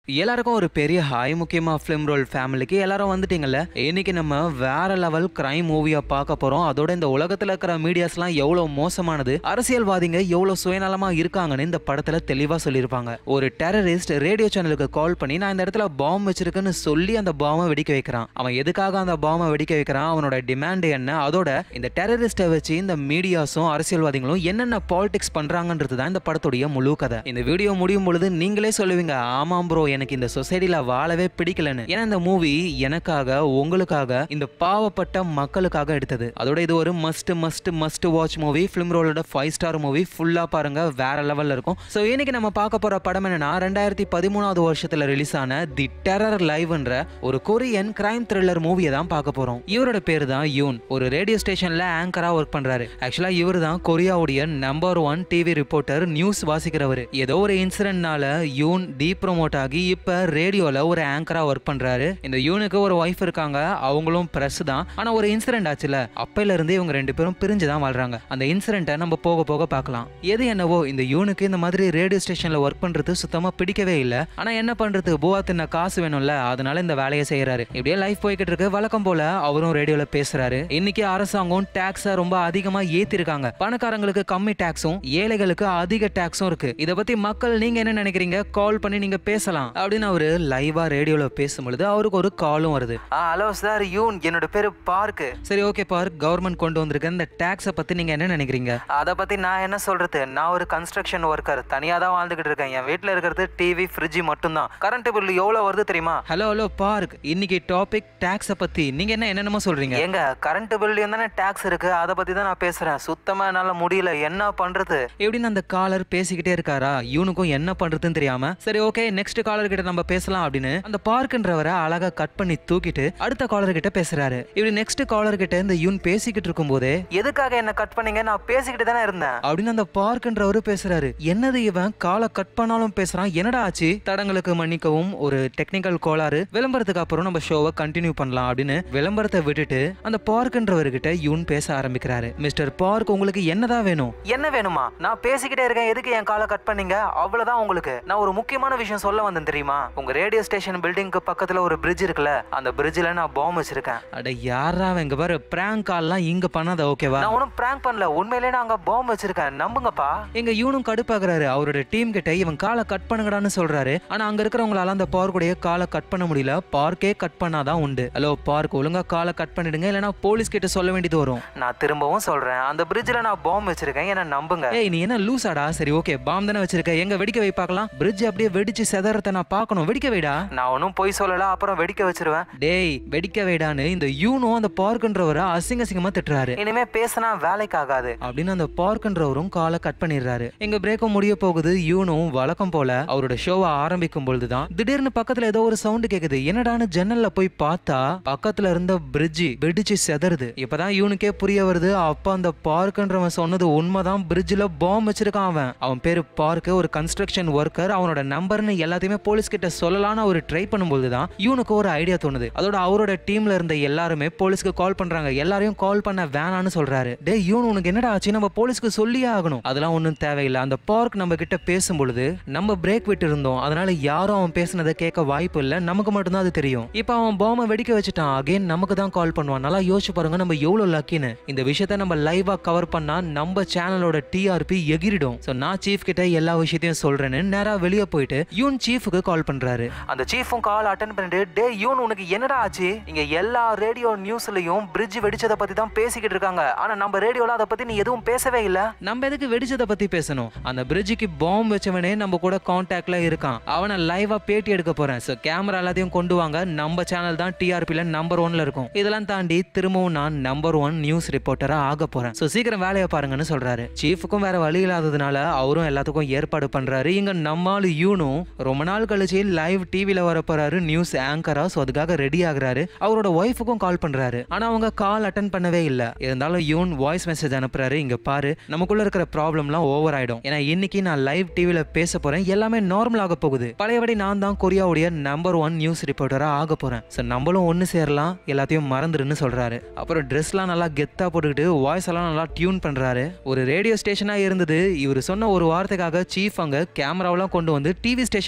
எல்லாருக்கும் ஒரு பெரிய ஹாய் முக்கியமா ஃபிலிம் ரோல் ஃபேமிலிக்கு எல்லாரும் வந்துட்டீங்கல்ல இன்னைக்கு நம்ம வேற லெவல் கிரைம் மூவியை பார்க்க போறோம் அதோட இந்த உலகத்துல இருக்கிற மீடியாஸ்லாம் எவ்வளவு மோசமானது அரசியல்வாதிங்க எவ்வளவு சுயநலமா இருக்காங்கன்னு இந்த படத்துல தெளிவா சொல்லியிருப்பாங்க ஒரு டெரரிஸ்ட் ரேடியோ சேனலுக்கு கால் பண்ணி நான் இந்த இடத்துல பாம் வச்சிருக்கேன்னு சொல்லி அந்த பாமை வெடிக்க வைக்கிறான் அவன் எதுக்காக அந்த பாமை வெடிக்க வைக்கிறான் அவனோட டிமாண்ட் என்ன அதோட இந்த டெரரிஸ்ட்டை வச்சு இந்த மீடியாஸும் அரசியல்வாதிகளும் என்னென்ன பாலிடிக்ஸ் பண்றாங்கன்றது தான் இந்த படத்துடைய முழு கதை இந்த வீடியோ முடியும் பொழுது நீங்களே சொல்லுவீங்க ஆமாம் ப்ரோ எனக்கு இந்த சொசைட்டில வாழவே பிடிக்கலன்னு ஏன்னா இந்த மூவி எனக்காக உங்களுக்காக இந்த பாவப்பட்ட மக்களுக்காக எடுத்தது அதோட இது ஒரு must must must watch movie film ரோலோட ஃபைவ் ஸ்டார் மூவி ஃபுல்லா பாருங்க வேற லெவல்ல இருக்கும் ஸோ இன்னைக்கு நம்ம பார்க்க போற படம் என்னன்னா ரெண்டாயிரத்தி பதிமூணாவது வருஷத்துல ரிலீஸ் ஆன தி டெரர் லைவ்ன்ற ஒரு கொரியன் கிரைம் த்ரில்லர் மூவியை தான் பார்க்க போறோம் இவரோட பேர் தான் யூன் ஒரு ரேடியோ ஸ்டேஷன்ல ஆங்கரா ஒர்க் பண்றாரு ஆக்சுவலா இவர் தான் கொரியாவுடைய number one TV reporter news வாசிக்கிறவர் ஏதோ ஒரு இன்சிடென்ட்னால யூன் டீ ப்ரோமோட் ஆகி இப்ப ரேடியோல ஒரு ஆங்கரா ஒர்க் பண்றாரு இந்த யூனுக்கு ஒரு ஒய்ஃப் இருக்காங்க அவங்களும் பிரஸ் தான் ஆனா ஒரு இன்சிடென்ட் ஆச்சுல அப்பையில இருந்து இவங்க ரெண்டு பேரும் பிரிஞ்சு தான் வாழ்றாங்க அந்த இன்சிடென்ட்டை நம்ம போக போக பார்க்கலாம் எது என்னவோ இந்த யூனுக்கு இந்த மாதிரி ரேடியோ ஸ்டேஷன்ல ஒர்க் பண்றது சுத்தமா பிடிக்கவே இல்லை ஆனா என்ன பண்றது பூவா தின்ன காசு வேணும்ல அதனால இந்த வேலையை செய்யறாரு இப்படியே லைஃப் போய்கிட்டு இருக்கு வழக்கம் போல அவரும் ரேடியோல பேசுறாரு இன்னைக்கு அரசாங்கம் டாக்ஸ ரொம்ப அதிகமா ஏத்திருக்காங்க பணக்காரங்களுக்கு கம்மி டாக்ஸும் ஏழைகளுக்கு அதிக டாக்ஸும் இருக்கு இத பத்தி மக்கள் நீங்க என்ன நினைக்கிறீங்க கால் பண்ணி நீங்க பேசலாம் அப்படின்னு அவரு லைவா ரேடியோல பேசும்பொழுது அவருக்கு ஒரு காலும் வருது ஹலோ சார் யூன் என்னோட பேரு பார்க் சரி ஓகே பார்க் கவர்மெண்ட் கொண்டு வந்திருக்க இந்த டாக்ஸை பத்தி நீங்க என்ன நினைக்கிறீங்க அதை பத்தி நான் என்ன சொல்றது நான் ஒரு கன்ஸ்ட்ரக்ஷன் ஒர்க்கர் தனியா தான் வாழ்ந்துகிட்டு இருக்கேன் என் வீட்ல இருக்கிறது டிவி ஃப்ரிட்ஜ் மட்டும்தான் கரண்ட் பில் எவ்வளவு வருது தெரியுமா ஹலோ ஹலோ பார்க் இன்னைக்கு டாபிக் டாக்ஸை பத்தி நீங்க என்ன என்னென்னமோ சொல்றீங்க ஏங்க கரண்ட் பில்லையும் தானே டாக்ஸ் இருக்கு அதை பத்தி தான் நான் பேசுறேன் சுத்தமா என்னால முடியல என்ன பண்றது எப்படின்னு அந்த காலர் பேசிக்கிட்டே இருக்காரா இவனுக்கும் என்ன பண்றதுன்னு தெரியாம சரி ஓகே நெக்ஸ்ட் காலர் கிட்ட நம்ம பேசலாம் அப்படின்னு அந்த பார்க்குன்றவரை அழகா கட் பண்ணி தூக்கிட்டு அடுத்த காலர் கிட்ட பேசுறாரு இப்படி நெக்ஸ்ட் காலர் கிட்ட இந்த யூன் பேசிக்கிட்டு இருக்கும் போதே எதுக்காக என்ன கட் பண்ணீங்க நான் பேசிக்கிட்டு தானே இருந்தேன் அப்படின்னு அந்த பார்க்குன்றவரு பேசுறாரு என்னது இவன் காலை கட் பண்ணாலும் பேசுறான் என்னடா ஆச்சு தடங்களுக்கு மன்னிக்கவும் ஒரு டெக்னிக்கல் கோளாறு விளம்பரத்துக்கு அப்புறம் நம்ம ஷோவை கண்டினியூ பண்ணலாம் அப்படின்னு விளம்பரத்தை விட்டுட்டு அந்த பார்க்குன்றவர்கிட்ட யூன் பேச ஆரம்பிக்கிறாரு மிஸ்டர் பார்க் உங்களுக்கு என்னதான் வேணும் என்ன வேணுமா நான் பேசிக்கிட்டே இருக்கேன் எதுக்கு என் காலை கட் பண்ணீங்க அவ்வளவுதான் உங்களுக்கு நான் ஒரு முக்கியமான விஷயம் சொல்ல வந்தேன் தெரியுமா உங்க ரேடியோ ஸ்டேஷன் பில்டிங்க்கு பக்கத்துல ஒரு பிரிட்ஜ் இருக்குல்ல அந்த பிரிட்ஜ்ல நான் பாம் வச்சிருக்கேன் அட யாரா இங்க பாரு பிராங்க் கால்லாம் இங்க பண்ணாத ஓகேவா நான் ஒன்றும் பிராங்க் பண்ணல உண்மையிலே நான் அங்க பாம் வச்சிருக்கேன் நம்புங்கப்பா எங்க இவனும் கடுப்பாக்குறாரு அவரோட டீம் கிட்ட இவன் காலை கட் பண்ணுங்கடான்னு சொல்றாரு ஆனா அங்க இருக்கிறவங்களால அந்த பார்க்குடைய காலை கட் பண்ண முடியல பார்க்கே கட் பண்ணாதான் உண்டு ஹலோ பார்க் ஒழுங்கா காலை கட் பண்ணிடுங்க இல்லைன்னா போலீஸ் கிட்ட சொல்ல வேண்டியது வரும் நான் திரும்பவும் சொல்றேன் அந்த பிரிட்ஜ்ல நான் பாம் வச்சிருக்கேன் என்ன நம்புங்க ஏய் நீ என்ன லூசாடா சரி ஓகே பாம் தானே வச்சிருக்க எங்க வெடிக்க வை பார்க்கலாம் பிரிட்ஜ் அப்படியே வெடிச்சு செதறத நான் பார்க்கணும் வெடிக்க வைடா நான் ஒன்றும் போய் சொல்லல அப்புறம் வெடிக்க வச்சிருவேன் டேய் வெடிக்க வைடான்னு இந்த யூனும் அந்த பார்க்குன்றவரை அசிங்க அசிங்கமா திட்டுறாரு இனிமே பேசினா வேலைக்கு ஆகாது அப்படின்னு அந்த பார்க்குன்றவரும் காலை கட் பண்ணிடுறாரு எங்க பிரேக்கும் முடிய போகுது யூனும் வழக்கம் போல அவரோட ஷோவை ஆரம்பிக்கும் பொழுதுதான் திடீர்னு பக்கத்துல ஏதோ ஒரு சவுண்ட் கேக்குது என்னடான்னு ஜன்னல்ல போய் பார்த்தா பக்கத்துல இருந்த பிரிட்ஜ் வெடிச்சு செதறுது இப்பதான் யூனுக்கே புரிய வருது அப்ப அந்த பார்க்குன்றவன் சொன்னது உண்மைதான் பிரிட்ஜ்ல பாம் வச்சிருக்கான் அவன் அவன் பேரு பார்க்கு ஒரு கன்ஸ்ட்ரக்ஷன் ஒர்க்கர் அவனோட நம்பர்னு எல்லாத்தையுமே போலீஸ் கிட்ட சொல்லலாம்னு அவர் ட்ரை பண்ணும்போது தான் இவனுக்கு ஒரு ஐடியா தோணுது அதோட அவரோட டீம்ல இருந்த எல்லாருமே போலீஸ்க்கு கால் பண்றாங்க எல்லாரையும் கால் பண்ண வேணான்னு சொல்றாரு டே இவனு உனக்கு என்னடா ஆச்சு நம்ம போலீஸ்க்கு சொல்லியே ஆகணும் அதெல்லாம் ஒன்றும் தேவையில்லை அந்த பார்க் நம்ம கிட்ட பேசும் பொழுது நம்ம பிரேக் விட்டு இருந்தோம் அதனால யாரும் அவன் பேசுனதை கேட்க வாய்ப்பு இல்லை நமக்கு மட்டும்தான் அது தெரியும் இப்போ அவன் பாம்பை வெடிக்க வச்சுட்டான் அகைன் நமக்கு தான் கால் பண்ணுவான் நல்லா யோசிச்சு பாருங்க நம்ம எவ்வளவு லக்கின்னு இந்த விஷயத்த நம்ம லைவா கவர் பண்ணா நம்ம சேனலோட டிஆர்பி எகிரிடும் ஸோ நான் சீஃப் கிட்ட எல்லா விஷயத்தையும் சொல்றேன்னு நேரா வெளியே போயிட்டு யூன் சீஃபுக்கு கால் பண்றாரு அந்த சீஃபும் கால் அட்டன் பண்ணிட்டு டே யூன் உனக்கு என்னடா ஆச்சு இங்க எல்லா ரேடியோ நியூஸ்லயும் பிரிட்ஜ் வெடிச்சதை பத்தி தான் பேசிக்கிட்டு இருக்காங்க ஆனா நம்ம ரேடியோல அதை பத்தி நீ எதுவும் பேசவே இல்ல நம்ம எதுக்கு வெடிச்சதை பத்தி பேசணும் அந்த பிரிட்ஜுக்கு பாம்பு வச்சவனே நம்ம கூட கான்டாக்ட்ல இருக்கான் அவனை லைவா பேட்டி எடுக்க போறேன் ஸோ கேமரா எல்லாத்தையும் கொண்டு வாங்க நம்ம சேனல் தான் டிஆர்பில நம்பர் ஒன்ல இருக்கும் இதெல்லாம் தாண்டி திரும்பவும் நான் நம்பர் ஒன் நியூஸ் ரிப்போர்ட்டரா ஆக போறேன் ஸோ சீக்கிரம் வேலையை பாருங்கன்னு சொல்றாரு சீஃபுக்கும் வேற வழி இல்லாததுனால அவரும் எல்லாத்துக்கும் ஏற்பாடு பண்றாரு இங்க நம்மால் யூனும் ரொம்ப நாள் கழிச்சு லைவ் டிவில வர போறாரு நியூஸ் ஆங்கரா ஸோ அதுக்காக ரெடி ஆகுறாரு அவரோட ஒய்ஃபுக்கும் கால் பண்றாரு ஆனா அவங்க கால் அட்டன் பண்ணவே இல்ல இருந்தாலும் யூன் வாய்ஸ் மெசேஜ் அனுப்புறாரு இங்க பாரு நமக்குள்ள இருக்கிற ப்ராப்ளம்லாம் ஓவர் ஆயிடும் ஏன்னா இன்னைக்கு நான் லைவ் டிவில பேச போறேன் எல்லாமே நார்மல் ஆக போகுது பழையபடி நான் தான் கொரியாவுடைய நம்பர் ஒன் நியூஸ் ரிப்போர்ட்டரா ஆக போறேன் ஸோ நம்மளும் ஒன்று சேரலாம் எல்லாத்தையும் மறந்துருன்னு சொல்றாரு அப்புறம் ட்ரெஸ்லாம் நல்லா கெத்தா போட்டுக்கிட்டு வாய்ஸ் எல்லாம் நல்லா டியூன் பண்றாரு ஒரு ரேடியோ ஸ்டேஷனா இருந்தது இவர் சொன்ன ஒரு வார்த்தைக்காக சீஃப் அங்க கேமராவெல்லாம் கொண்டு வந்து டிவி ஸ்டேஷன் மாதிரி ஆக்கி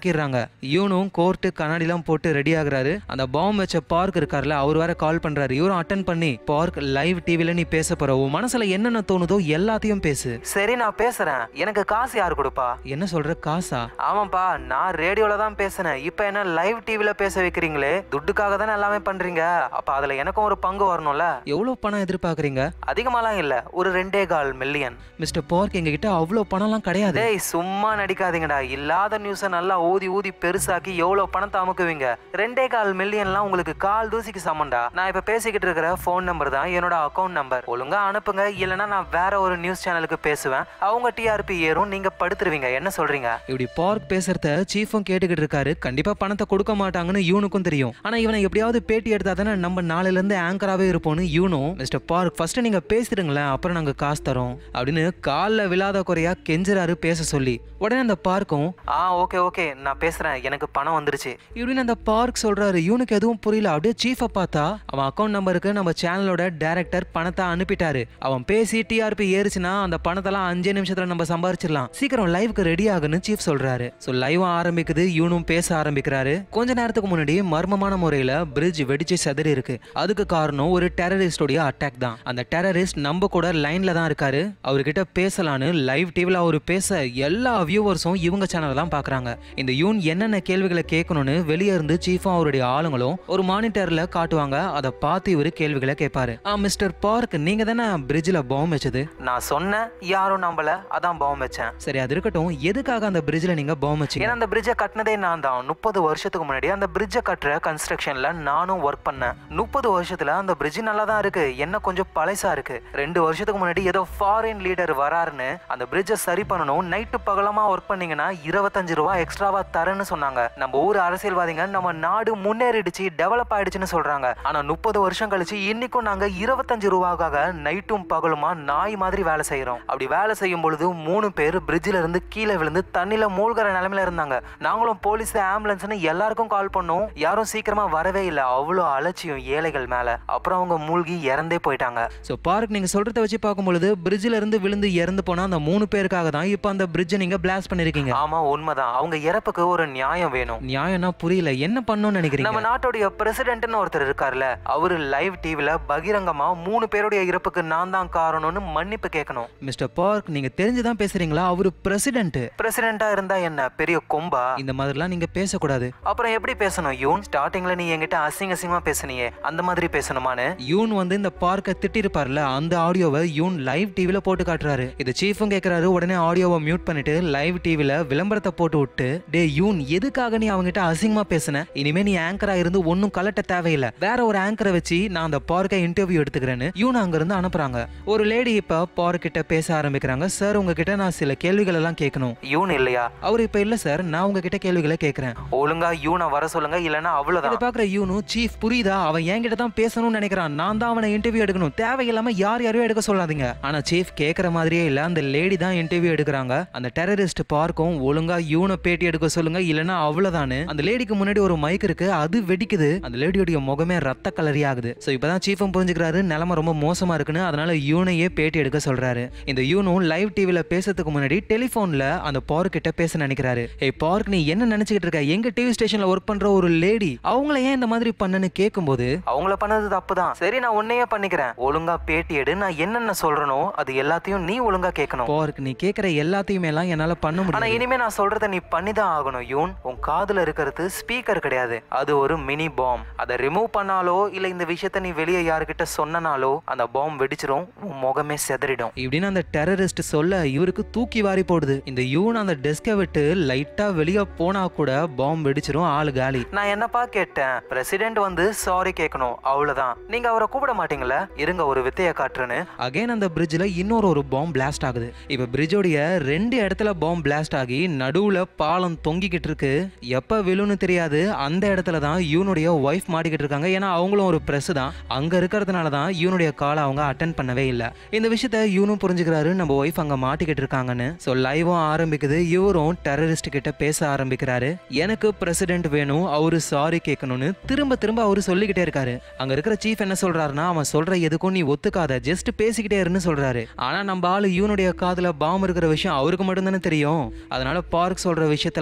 தாக்கிடுறாங்க இவனும் கோர்ட்டு கண்ணாடிலாம் போட்டு ரெடி ஆகுறாரு அந்த பாம்பு வச்ச பார்க் இருக்கார்ல அவர் வேற கால் பண்றாரு இவரும் அட்டன் பண்ணி பார்க் லைவ் டிவில நீ பேச போற உன் மனசுல என்னென்ன தோணுதோ எல்லாத்தையும் பேசு சரி நான் பேசுறேன் எனக்கு காசு யார் கொடுப்பா என்ன சொல்ற காசா ஆமாப்பா நான் ரேடியோல தான் பேசினேன் இப்போ என்ன லைவ் டிவில பேச வைக்கிறீங்களே துட்டுக்காக தானே எல்லாமே பண்றீங்க அப்ப அதுல எனக்கும் ஒரு பங்கு வரணும்ல எவ்வளவு பணம் எதிர்பார்க்கறீங்க அதிகமாலாம் இல்ல ஒரு ரெண்டே கால் மில்லியன் மிஸ்டர் பார்க் எங்க கிட்ட அவ்வளவு பணம்லாம் கிடையாது டேய் சும்மா நடிக்காதீங்கடா இல்லாத நியூஸை நல்லா ஊதி ஊதி பெருசாக்கி எவ்வளவு பணத்தை அமுக்குவீங்க ரெண்டே கால் மில்லியன்லாம் உங்களுக்கு கால் தூசிக்கு சமண்டா நான் இப்ப பேசிக்கிட்டு இருக்கிற ஃபோன் நம்பர் தான் என்னோட அக்கௌண்ட் நம்பர் ஒழுங்கா அனுப்புங்க இல்லைன்னா நான் வேற ஒரு நியூஸ் சேனலுக்கு பேசுவேன் அவங்க டிஆர்பி ஏறும் நீங்க படுத்துருவீங்க என்ன சொல்றீங்க இப்படி பார்க் பேசுறத சீஃபும் கேட்டுக்கிட்டு இருக்காரு கண்டிப்பா பணத்தை கொடுக்க மாட்டாங்கன்னு இவனுக்கும் தெரியும் ஆனா இவனை எப்படியாவது பேட்டி எடுத்தா தானே நம்ம நாளையில இருந்து ஆங்கராவே இருப்போம்னு இவனும் மிஸ்டர் பார்க் ஃபர்ஸ்ட் நீங்க பேசிடுங்களேன் அப்புறம் நாங்க காசு தரோம் அப்படின்னு காலில் விழாத குறையா கெஞ்சுறாரு பேச சொல்லி உடனே அந்த பார்க்கும் ஆ ஓகே ஓகே நான் பேசுறேன் எனக்கு பணம் வந்துருச்சு இப்படின்னு அந்த பார்க் சொல்றாரு இவனுக்கு எதுவும் புரியல அப்படியே சீஃபை பார்த்தா அவன் அக்கௌண்ட் நம்பருக்கு நம்ம சேனலோட டைரக்டர் பணத்தை அனுப்பிட்டாரு அவன் பேசி டிஆர்பி ஏறுச்சுன்னா அந்த பணத்தெல்லாம் அஞ்சே நிமிஷத்துல நம்ம சம்பாரிச்சிடலாம் சீக்கிரம் லைவுக்கு ரெடி ஆகுன்னு சீஃப் சொல்றாரு ஸோ லைவ் ஆரம்பிக்குது இவனும் பேச ஆரம்பிக்கிறாரு கொஞ்ச நேரத்துக்கு முன்னாடி மர்மமான முறையில பிரிட்ஜ் வெடிச்சு செதறி இருக்கு அதுக்கு காரணம் ஒரு டெரரிஸ்டோடைய அட்டாக் தான் அந்த டெரரிஸ்ட் நம்ம கூட லைன்ல தான் இருக்காரு அவர்கிட்ட பேசலான்னு லைவ் டிவில அவர் பேச எல்லா வியூவர்ஸும் இவங்க சேனல் தான் பாக்குறாங்க இந்த யூன் என்னென்ன கேள்விகளை கேட்கணும்னு வெளியே இருந்து சீஃபும் அவருடைய ஆளுங்களும் ஒரு மானிட்டர்ல காட்டுவாங்க அதை பார்த்து இவரு கேள்விகளை கேட்பாரு ஆ மிஸ்டர் பார்க் நீங்க தானே பிரிட்ஜில் பாம்பு வச்சது நான் சொன்னேன் யாரும் நம்பல அதான் பாவம் வச்சேன் சரி அது இருக்கட்டும் எதுக்காக அந்த பிரிட்ஜில் நீங்க பாம்பு வச்சீங்க ஏன்னா அந்த பிரிட்ஜை கட்டினதே நான் தான் முப்பது வருஷத்துக்கு முன்னாடி அந்த பிரிட்ஜை கட்டுற கன்ஸ்ட்ரக்ஷன்ல நானும் ஒர்க் பண்ணேன் முப்பது வருஷத்துல அந்த பிரிட்ஜ் நல்லா தான் இருக்கு என்ன கொஞ்சம் பழசா இருக்கு ரெண்டு வருஷத்துக்கு முன்னாடி ஏதோ ஃபாரின் லீடர் வராருன்னு அந்த பிரிட்ஜை சரி பண்ணணும் நைட்டு பகலமா ஒர்க் பண்ணீங்கன்னா இருபத்தஞ்சு ரூபா எக்ஸ்ட்ராவா தரேன்னு சொன்னாங்க நம்ம ஊர் அரசியல்வாதிங்க நம்ம நாடு முன்னேறிடுச்சு டெவலப் ஆயிடுச்சுன்னு சொல்றாங்க ஆனா முப்பது வருஷம் கழிச்சு இன்னைக்கும் நாங்க இருபத்தஞ்சு ரூபாக்காக நைட்டும் பகலுமா நாய் மாதிரி வேலை செய்யறோம் அப்படி வேலை செய்யும் பொழுது மூணு பேர் பிரிட்ஜில் இருந்து கீழே விழுந்து தண்ணியில மூழ்கிற நிலைமையில இருந்தாங்க நாங்களும் போலீஸ் ஆம்புலன்ஸ்னு எல்லாருக்கும் கால் பண்ணோம் யாரும் சீக்கிரமா வரவே இல்லை அவ்வளோ அலட்சியம் ஏழைகள் மேல அப்புறம் அவங்க மூழ்கி இறந்தே போயிட்டாங்க ஸோ பார்க் நீங்க சொல்றத வச்சு பார்க்கும்பொழுது பிரிட்ஜில் இருந்து விழுந்து இறந்து போனா அந்த மூணு பேருக்காக தான் இப்போ அந்த பிரிட்ஜை நீங்க பிளாஸ்ட் பண்ணிருக்கீங்க ஆமா உண்மைதான் அவங்க இறப்புக்கு ஒரு நியாயம் வேணும் நியாயம்னா புரியல என்ன பண்ணணும்னு நினைக்கிறீங்க நம்ம நாட்டுடைய பிரசிடென்ட்னு ஒருத்தர் இருக்கார்ல அவரு லைவ் டிவில பகிரங்கமா மூணு பேருடைய இறப்புக்கு நான் தான் காரணம்னு மன்னிப்பு கேட்கணும் மிஸ்டர் பார்க் நீங்க தெரிஞ்சுதான் பேசுறீங்களா அவரு பிரசிடென்ட் பிரசிடென்ட்டா இருந்தா என்ன பெரிய கொம்பா இந்த மாதிரிலாம் நீங்க பேசக்கூடாது அப்புறம் எப்படி பேசணும் யூன் ஸ்டார்டிங்ல நீ என்கிட்ட அசிங்க அசிங்கமா பேசுனியே அந்த மாதிரி பேசணுமான்னு யூன் வந்து இந்த பார்க்கை திட்டிருப்பார்ல அந்த ஆடியோவை யூன் லைவ் டிவில போட்டு காட்டுறாரு இது சீஃபும் கேட்கறாரு உடனே ஆடியோவை மியூட் பண்ணிட்டு லைவ் டிவில விளம்பரத்தை போட்டு விட்டு டே யூன் எதுக்காக நீ அவங்ககிட்ட அசிங்கமா பேசுன இனிமே நீ ஆங்கரா இருந்து ஒன்னும் கலட்ட தேவையில்லை வேற ஒரு ஆங்கரை வச்சு நான் அந்த பார்க்கை இன்டர்வியூ எடுத்துக்கிறேன்னு யூன் அங்க இருந்து அனுப்புறாங்க ஒரு லேடி இப்ப பார்க் கிட்ட பேச ஆரம்பிக்கிறாங்க சார் உங்ககிட்ட நான் சில கேள்விகள் எல்லாம் கேட்கணும் யூன் இல்லையா அவர் இப்ப இல்ல சார் நான் உங்ககிட்ட கேள்விகளை கேட்கிறேன் ஒழுங்கா யூனை வர சொல்லுங்க இல்லைன்னா இதை அவ்வளவுதான் பாக்குற யூனு சீஃப் புரியுதா அவன் என்கிட்ட தான் பேசணும்னு நினைக்கிறான் நான் தான் அவனை இன்டர்வியூ எடுக்கணும் தேவையில்லாம யார் யாரையும் எடுக்க சொல்லாதீங்க ஆனா சீஃப் கேக்குற மாதிரியே இல்ல அந்த லேடி தான் இன்டர்வியூ எடுக்கிறாங்க அந்த டெரரிஸ்ட் பார்க்கும் ஒழுங்கா யூனை பேட்டி எடுக்க சொல்லுங்க இல்லைன்னா அவ்வளவுதானு அந்த லேடிக்கு முன்னாடி ஒரு மைக் இருக்கு அது வெடிக்குது அந்த லேடியோட முகமே ரத்த கலரி ஆகுது சோ இப்பதான் சீஃபும் புரிஞ்சுக்கிறாரு நிலைமை ரொம்ப மோசமா இருக்குன்னு அதனால யூனையே பேட்டி எடுக்க சொல்றாரு இந்த யூனும் லைவ் டிவில பேசுறதுக்கு முன்னாடி டெலிஃபோன்ல அந்த பார்க் கிட்ட பேச நினைக்கிறாரு ஏய் பார்க் நீ என்ன நினைச்சுக்கிட்டு இருக்க எங்க டிவி ஸ்டேஷன்ல ஒர்க் பண்ற ஒரு லேடி அவங்கள ஏன் இந்த மாதிரி பண்ணனு கேட்கும்போது அவங்கள பண்ணது தப்பு தான் சரி நான் உன்னையே பண்ணிக்கிறேன் ஒழுங்கா பேட்டி எடு நான் என்னென்ன சொல்றனோ அது எல்லாத்தையும் நீ ஒழுங்கா கேட்கணும் பார்க் நீ கேக்குற எல்லாத்தையுமே எல்லாம் என்னால பண்ண ஆனா முடியும் இனிமே நான் சொல்றத நீ பண்ணிதான் ஆகணும் யூன் உன் காதுல இருக்கிறது ஸ்பீக்கர் கிடையாது அது ஒரு மினி பாம் அதை ரிமூவ் பண்ணாலோ இல்ல இந்த விஷயத்த நீ வெளியே யாருக்கிட்ட சொன்னனாலோ அந்த பாம் வெடிச்சிரும் உன் முகமே செதறிடும் இப்படின்னு அந்த டெரரிஸ்ட் சொல்ல இவருக்கு தூக்கி வாரி போடுது இந்த யூன் அந்த டெஸ்கை விட்டு லைட்டா வெளியே போனா கூட பாம்பு வெடிச்சிரும் ஆளு காலி நான் என்னப்பா கேட்டேன் பிரசிடென்ட் வந்து சாரி கேட்கணும் அவ்வளவுதான் நீங்க அவரை கூப்பிட மாட்டீங்களா இருங்க ஒரு வித்தைய காட்டுறேன்னு அகைன் அந்த பிரிட்ஜில் இன்னொரு ஒரு பாம்பு பிளாஸ்ட் ஆகுது இப்போ பிரிட்ஜோடைய ரெண்டு இடத்துல பாம்பு பிளாஸ்ட் ஆகி நடுவுல பாலம் தொங்கிக்கிட்டு இருக்கு எப்ப விழுன்னு தெரியாது அந்த இடத்துல தான் யூனுடைய ஒய்ஃப் மாட்டிக்கிட்டு இருக்காங்க ஏன்னா அவங்களும் ஒரு பிரஸ் தான் அங்க இருக்கிறதுனால தான் யூனுடைய காலை அவங்க அட்டன் பண்ணவே இல்லை இந்த விஷயத்த யூனும் புரிஞ்சுக்கிறாரு நம்ம ஒய்ஃப் அங்க மாட்டிக்கிட்டு இருக்காங்கன்னு ஸோ லைவும் ஆரம்பிக்குது இவரும் டெரரிஸ்ட் கிட்ட பேச ஆரம்பிக்கிறாரு எனக்கு பிரசிடென்ட் வேணும் அவரு சாரி கேட்கணும்னு திரும்ப திரும்ப அவரு சொல்லிக்கிட்டே இருக்காரு அங்க இருக்கிற சீஃப் என்ன சொல்றாருன்னா அவன் சொல்ற எதுக்கும் நீ ஒத்துக்காத ஜஸ்ட் பேசிக்கிட்டே இருன்னு சொல்றாரு ஆனா நம்ம ஆளு இவனுடைய காதுல பாம் இருக்கிற விஷயம் அவருக்கு மட்டும்தானே தெரியும் அதனால பார்க் சொல்ற விஷயத்தெல்லாம்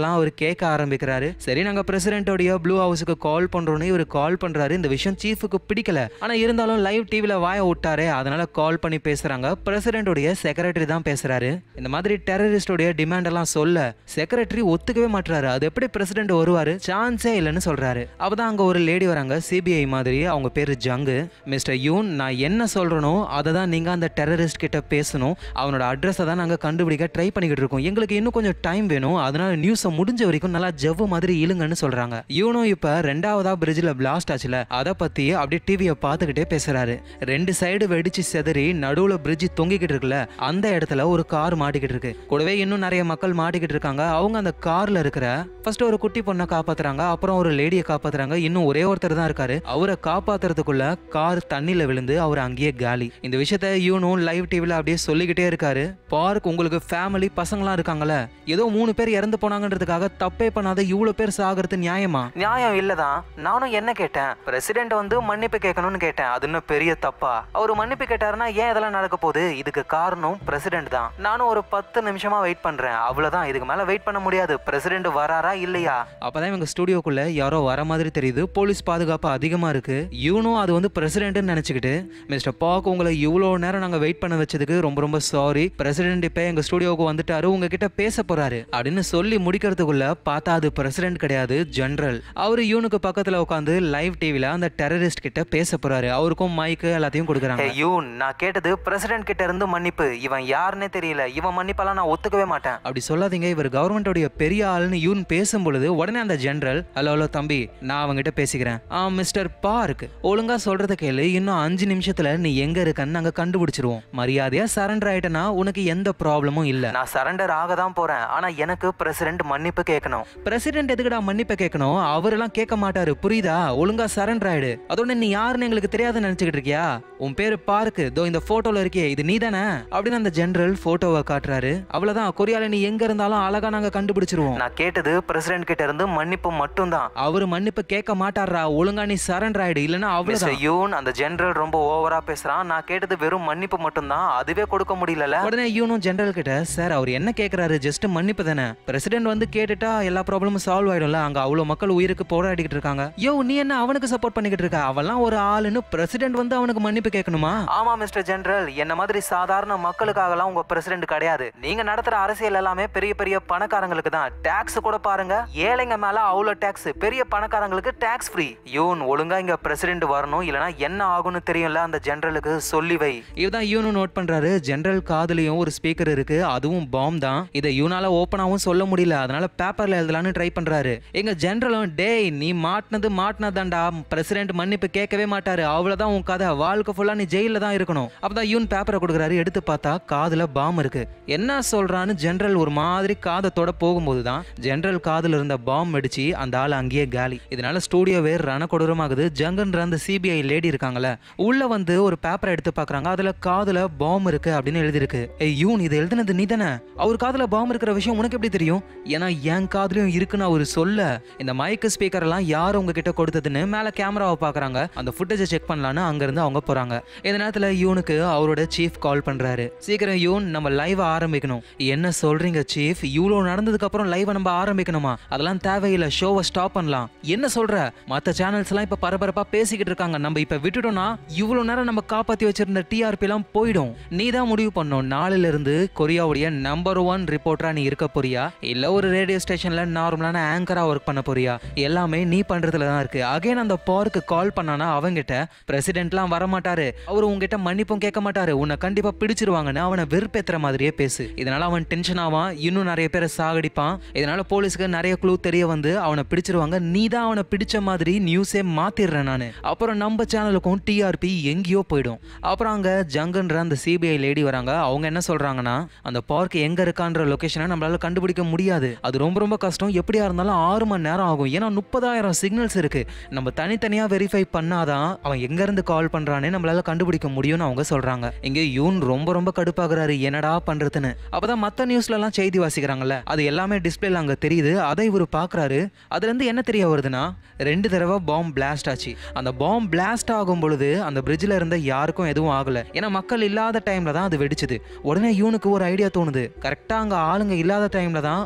எல்லாம் அவர் கேட்க ஆரம்பிக்கிறாரு சரி நாங்க பிரசிடென்ட்டோடைய ப்ளூ ஹவுஸுக்கு கால் பண்றோம்னு இவர் கால் பண்றாரு இந்த விஷயம் சீஃபுக்கு பிடிக்கல ஆனா இருந்தாலும் லைவ் டிவில வாய விட்டாரு அதனால கால் பண்ணி பேசுறாங்க பிரசிடென்ட்டோடைய செக்ரட்டரி தான் பேசுறாரு இந்த மாதிரி டெரரிஸ்டோடைய டிமாண்ட் எல்லாம் சொல்ல செக்ரட்டரி ஒத்துக்கவே மாட்டாரு அது எப்படி பிரசிடென்ட் வருவாரு சான்ஸே இல்லைன்னு சொல்றாரு அப்பதான் அங்க ஒரு லேடி வராங்க சிபிஐ மாதிரி அவங்க பேரு ஜங்கு மிஸ்டர் யூன் நான் என்ன சொல்றேனோ அதை தான் நீங்க அந்த டெரரிஸ்ட் கிட்ட பேசணும் அவனோட அட்ரஸை தான் நாங்க கண்டுபிடிக்க ட்ரை பண்ணிக்கிட்டு இருக்கோம் எங்களுக்கு இன்னும் கொஞ்சம் டைம் வேணும் அதனால நியூஸை முடிஞ்ச வரைக்கும் நல்லா ஜவ்வு மாதிரி இழுங்கன்னு சொல்றாங்க யூனும் இப்ப ரெண்டாவதா பிரிட்ஜில் பிளாஸ்ட் ஆச்சுல அதை பத்தி அப்படியே டிவியை பார்த்துக்கிட்டே பேசுறாரு ரெண்டு சைடு வெடிச்சு செதறி நடுவுல பிரிட்ஜ் தொங்கிக்கிட்டு இருக்குல்ல அந்த இடத்துல ஒரு கார் மாட்டிக்கிட்டு இருக்கு கூடவே இன்னும் நிறைய மக்கள் மாட்டிக்கிட்டு இருக்காங்க அவங்க அந்த கார்ல இருக்கிற ஃபர்ஸ்ட் ஒரு குட்டி பொண்ணை காப்பாத்துறாங்க அப்புறம் ஒரு லேடியை காப்பாத்துறாங்க இன்னும் ஒரே ஒருத்தர் தான் இருக்காரு அவரை காப்பாத்துறதுக்குள்ள கார் தண்ணியில விழுந்து அவர் அங்கேயே காலி இந்த விஷயத்த யூனும் லைவ் டிவில அப்படியே சொல்லிக்கிட்டே இருக்காரு பார்க் உங்களுக்கு ஃபேமிலி பசங்களாம் இருக்காங்கல்ல ஏதோ மூணு பேர் இறந்து போனாங்கன்றதுக்காக தப்பே பண்ணாத இவ்வளவு பேர் சாகிறது நியாயமா நியாயம் இல்லதான் நானும் என்ன கேட்டேன் பிரசிடென்ட் வந்து மன்னிப்பு கேட்கணும்னு கேட்டேன் அது இன்னும் பெரிய தப்பா அவர் மன்னிப்பு கேட்டாருன்னா ஏன் இதெல்லாம் நடக்க போகுது இதுக்கு காரணம் பிரசிடென்ட் தான் நானும் ஒரு பத்து நிமிஷமா வெயிட் பண்றேன் அவ்வளவுதான் இதுக்கு மேல வெயிட் பண்ண முடியாது பிரசிடென்ட் வராரா இல்லையா அப்பதான் இவங்க ஸ்டுடியோக்குள்ள யாரோ வர மாதிரி தெரியுது போலீஸ் பாதுகாப்பு அதிகமா இருக்கு இவனும் அது வந்து பிரசிடென்ட்னு நினைச்சுக்கிட்டு மிஸ்டர் பாக் உங்களை இவ்வளோ நேரம் நாங்க வெயிட் பண்ண வச்சதுக்கு ரொம்ப ரொம்ப சாரி பிரசிடென்ட் இப்ப எங்க ஸ்டுடியோவுக்கு வந்துட்டாரு உங்ககிட்ட பேச போறாரு அப்படின்னு சொல்லி முடிக்கிறதுக்குள்ள பார்த்தா அது பிரசிடென்ட் கிடையாது ஜெனரல் அவரு இவனுக்கு பக்கத்துல உட்காந்து லைவ் டிவில அந்த டெரரிஸ்ட் கிட்ட பேச போறாரு அவருக்கும் மைக்கு எல்லாத்தையும் கொடுக்குறாங்க ஏய், யூன் நான் கேட்டது பிரசிடென்ட் கிட்ட இருந்து மன்னிப்பு இவன் யாருன்னே தெரியல இவன் மன்னிப்பெல்லாம் நான் ஒத்துக்கவே மாட்டேன் அப்படி சொல்லாதீங்க இவர் கவர்மெண்டோடைய பெரிய ஆள்னு யூன் பேசும் பொழுது உடனே அந்த ஜெனரல் ஹலோ ஹலோ தம்பி நான் அவங்ககிட்ட பேசிக்கிறேன் ஆ மிஸ்டர் பார்க் ஒழுங்கா சொல்றத கேளு இன்னும் அஞ்சு நிமிஷத்துல நீ எங்க இருக்கன்னு நாங்க கண்டுபிடிச்சிருவோம் மரியாதையா சரண்டர் ஆயிட்டனா உனக்கு எந்த ப்ராப்ளமும் இல்ல நான் சரண்டர் ஆக தான் போறேன் ஆனா எனக்கு பிரசிடென்ட் மன்னிப்பு கேட்கணும் பிரசிடென்ட் எதுக்குடா மன்னிப்பை கேட்கணும் அவரெல்லாம் கேட்க மாட்டாரு புரியுதா ஒழுங்கா சரண்டர் ஆயிடு அதோட நீ யாருன்னு எங்களுக்கு தெரியாதுன்னு நினைச்சுக்கிட்டு இருக்கியா உன் பேரு பார்க்கு தோ இந்த போட்டோல இருக்கே இது நீ தானே அப்படின்னு அந்த ஜெனரல் போட்டோவை காட்டுறாரு அவ்வளவுதான் கொரியால நீ எங்க இருந்தாலும் அழகா நாங்க கண்டுபிடிச்சிருவோம் நான் கேட்டது பிரசிடென்ட் கிட்ட இருந்து மன்னிப்பு மட்டும்தான் அவரு மன்னிப்பு கேட்க மாட்டாரா ஒழுங்கா நீ சரண்டர் ஆயிடு இல்லனா மிஸ்டர் அவ்வளவுதான் யூன் அந்த ஜெனரல் ரொம்ப ஓவரா பேசுறான் நான் கேட்டது வெறும் மன்னிப்பு மட்டும்தான் அதுவே கொடுக்க முடியல உடனே யூனும் ஜெனரல் கிட்ட சார் அவர் என்ன கேக்குறாரு ஜஸ்ட் மன்னிப்பு தானே பிரசிடென்ட் வந்து கேட்டுட்டா எல்லா ப்ராப்ளமும் சால்வ் ஆயிடும்ல அங்க அவ்வளவு மக்கள் உயிருக்கு போராடிக்கிட்டு இருக்காங்க யோ நீ என்ன அவனுக்கு சப்போர்ட் பண்ணிக்கிட்டு இருக்க அவெல்லாம் ஒரு ஆளுன்னு பிரசிடென்ட் வந்து அவனுக்கு மன்னிப்பு கேட்கணுமா ஆமா மிஸ்டர் ஜெனரல் என்ன மாதிரி சாதாரண மக்களுக்காகலாம் உங்க பிரசிடென்ட் கிடையாது நீங்க நடத்துற அரசியல் எல்லாமே பெரிய பெரிய பணக்காரங்களுக்கு தான் டாக்ஸ் கூட பாருங்க ஏழைங்க மேல அவ்வளவு டாக்ஸ் பெரிய பணக்காரங்களுக்கு டாக்ஸ் ஃப்ரீ யூன் ஒழுங்கா இங்க பிரசிடென்ட் வரணும் இல்லனா என்ன ஆகும்னு தெரியும்ல அந்த ஜெனரலுக்கு சொல்லி வை இதுதான் யூனும் நோட் பண்றாரு ஜெனரல் காதுலயும் ஒரு ஸ்பீக்கர் இருக்கு அதுவும் பாம் தான் இதை யூனால ஓப்பனாவும் சொல்ல முடியல அதனால பேப்பர்ல எழுதலாம்னு ட்ரை பண்றாரு எங்க ஜெனரலும் டேய் நீ மாட்டினது மாட்டினதாண்டா பிரசிடென்ட் மன்னிப்பு கேட்கவே மாட்டாரு அவ்வளவுதான் உன் கதை வாழ்க்கை ஃபுல்லா நீ ஜெயில தான் இருக்கணும் அப்பதான் யூன் பேப்பரை கொடுக்குறாரு எடுத்து பார்த்தா காதுல பாம் இருக்கு என்ன சொல்றான்னு ஜெனரல் ஒரு மாதிரி காதத்தோட போகும்போது தான் ஜெனரல் காதுல இருந்த பாம் வெடிச்சு அந்த ஆள் அங்கேயே காலி இதனால ஸ்டூடியோவே ரண கொடூரமாகுது ஜங்கன்ற அந்த சிபிஐ லேடி இருக்காங்கல்ல உள்ள வந்து ஒரு பேப்பரை எடுத்து பார்க்கறாங்க அதுல காதுல பாம் இருக்கு அப்படின்னு எழுதிருக்கு ஏய் யூன் இது எழுதுனது நீ தானே அவர் காதுல பாம் இருக்கிற விஷயம் உனக்கு எப்படி தெரியும் ஏன்னா என் காதுலயும் இருக்குன்னு அவர் சொல்ல இந்த மைக்கு ஸ்பீக்கர் எல்லாம் யார் உங்ககிட்ட கொடுத்ததுன்னு மேல கேமராவை பார்க்கறாங்க அந்த ஃபுட்டேஜை செக் பண்ணலான்னு அங்க இருந்து அவங்க போறாங்க இந்த நேரத்துல யூனுக்கு அவரோட சீஃப் கால் பண்றாரு சீக்கிரம் யூன் நம்ம லைவ் ஆரம்பிக்கணும் என்ன சொல்றீங்க சீஃப் இவ்வளோ நடந்ததுக்கு அப்புறம் லைவை நம்ம ஆரம்பிக்கணுமா அதெல்லாம் தேவையில்லை ஷோவை ஸ்டாப் பண்ணலாம் என்ன சொல்ற மத்த சேனல்ஸ் எல்லாம் இப்ப பரபரப்பா பேசிக்கிட்டு இருக்காங்க நம்ம இப்ப விட்டுட்டோம்னா இவ்வளவு நேரம் நம்ம காப்பாத்தி வச்சிருந்த டிஆர்பி எல்லாம் போயிடும் நீ தான் முடிவு பண்ணும் நாளில இருந்து கொரியாவுடைய நம்பர் ஒன் ரிப்போர்ட்டரா நீ இருக்க போறியா இல்ல ஒரு ரேடியோ ஸ்டேஷன்ல நார்மலான ஆங்கரா ஒர்க் பண்ண போறியா எல்லாமே நீ பண்றதுல தான் இருக்கு அகைன் அந்த பார்க்கு கால் பண்ணானா அவங்கிட்ட பிரசிடென்ட்லாம் வர மாட்டாரு அவர் உங்ககிட்ட மன்னிப்பும் கேட்க மாட்டாரு உன்னை கண்டிப்பா பிடிச்சிருவாங்கன்னு அவனை வெறுப்பேத்துற மாதிரியே பேசு இதனால அவன் டென்ஷன் ஆவான் இன்னும் நிறைய பேரை சாகடிப்பான் இதனால போலீஸ்க்கு நிறைய க்ளூ தெரிய வந்து அவனை பிடிச்சிருவாங்க நீ தான் அவனை பிடிச்ச மாதிரி நியூஸே மாத்திடுறேன் நான் அப்புறம் நம்ம சேனலுக்கும் டிஆர்பி எங்கேயோ போயிடும் அப்புறம் அங்க ஜங்குன்ற அந்த சிபிஐ லேடி வராங்க அவங்க என்ன சொல்றாங்கன்னா அந்த பார்க் எங்க இருக்கான்ற லொகேஷனை நம்மளால கண்டுபிடிக்க முடியாது அது ரொம்ப ரொம்ப கஷ்டம் எப்படியா இருந்தாலும் ஆறு மணி நேரம் ஆகும் ஏன்னா முப்பதாயிரம் சிக்னல்ஸ் இருக்கு நம்ம தனித்தனியா வெரிஃபை பண்ணாதான் அவன் எங்க இருந்து கால் பண்றானே நம்மளால கண்டுபிடிக்க முடியும்னு அவங்க சொல்றாங்க இங்க யூன் ரொம்ப ரொம்ப கடுப்பாகிறாரு என்னடா பண்றதுன்னு அப்பதான் மத்த நியூஸ்ல எல்லாம் செய்தி வாசிக்கிறாங்கல்ல அது எல்லாமே டிஸ்பிளேல அங்க தெரியுது அதை இவர் பாக்குறாரு அதுல இருந்து என்ன தெரிய வருதுன்னா ரெண்டு தடவை பாம் பிளாஸ்ட் ஆச்சு அந்த பாம் பிளாஸ்ட் ஆகும் பொழுது அந்த பிரிட்ஜில் இருந்த யாருக்கும் எதுவும் ஆகல ஏன்னா மக்கள் இல்லாத டைம்ல தான் அது வெடிச்சது உடனே யூனுக்கு ஒரு ஐடியா தோணுது கரெக்டா அங்க ஆளுங்க இல்லாத டைம்ல தான் அவன் பாம்பை